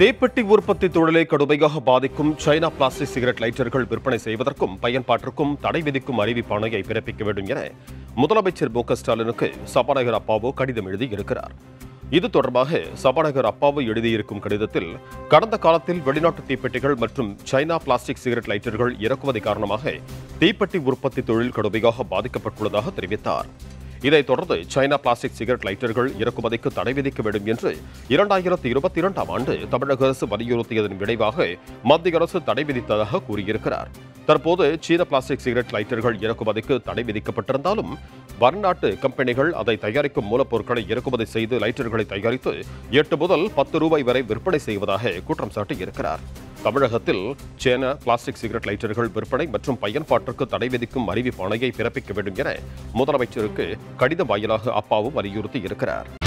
தீப்பெட்டி உற்பத்தி தொழிலை கடுமையாக பாதிக்கும் சைனா பிளாஸ்டிக் சிகரெட் லைட்டர்கள் விற்பனை செய்வதற்கும் பயன்பாட்டிற்கும் தடை விதிக்கும் அறிவிப்பாணையை பிறப்பிக்க வேண்டும் என முதலமைச்சர் மு க ஸ்டாலினுக்கு சபாநாயகர் அப்பாவு கடிதம் எழுதியிருக்கிறார் இது தொடர்பாக சபாநாயகர் அப்பாவு எழுதியிருக்கும் கடிதத்தில் கடந்த காலத்தில் வெளிநாட்டு தீப்பெட்டிகள் மற்றும் சைனா பிளாஸ்டிக் சிகரெட் லைட்டர்கள் இறக்குமதி காரணமாக தீப்பெட்டி உற்பத்தி தொழில் கடுமையாக பாதிக்கப்பட்டுள்ளதாக தெரிவித்தார் இதைத் தொடர்ந்து சைனா பிளாஸ்டிக் சிகரெட் லைட்டர்கள் இறக்குமதிக்கு தடை விதிக்க வேண்டும் என்று இரண்டாயிரத்தி இருபத்தி இரண்டாம் ஆண்டு தமிழக அரசு வலியுறுத்தியதன் விளைவாக மத்திய அரசு தடை விதித்ததாக கூறியிருக்கிறார் தற்போது சீன பிளாஸ்டிக் சிகரெட் லைட்டர்கள் இறக்குமதிக்கு தடை விதிக்கப்பட்டிருந்தாலும் வர்நாட்டு கம்பெனிகள் அதை தயாரிக்கும் மூலப்பொருட்களை இறக்குமதி செய்து லைட்டர்களை தயாரித்து எட்டு முதல் பத்து ரூபாய் வரை விற்பனை செய்வதாக குற்றம் சாட்டியிருக்கிறார் தமிழகத்தில் சேன பிளாஸ்டிக் சிகரெட் லைட்டர்கள் விற்பனை மற்றும் பயன்பாட்டிற்கு தடை விதிக்கும் அறிவிப்பாணையை பிறப்பிக்க வேண்டும் என முதலமைச்சருக்கு கடிதம் வாயிலாக அப்பாவும் வலியுறுத்தி இருக்கிறார்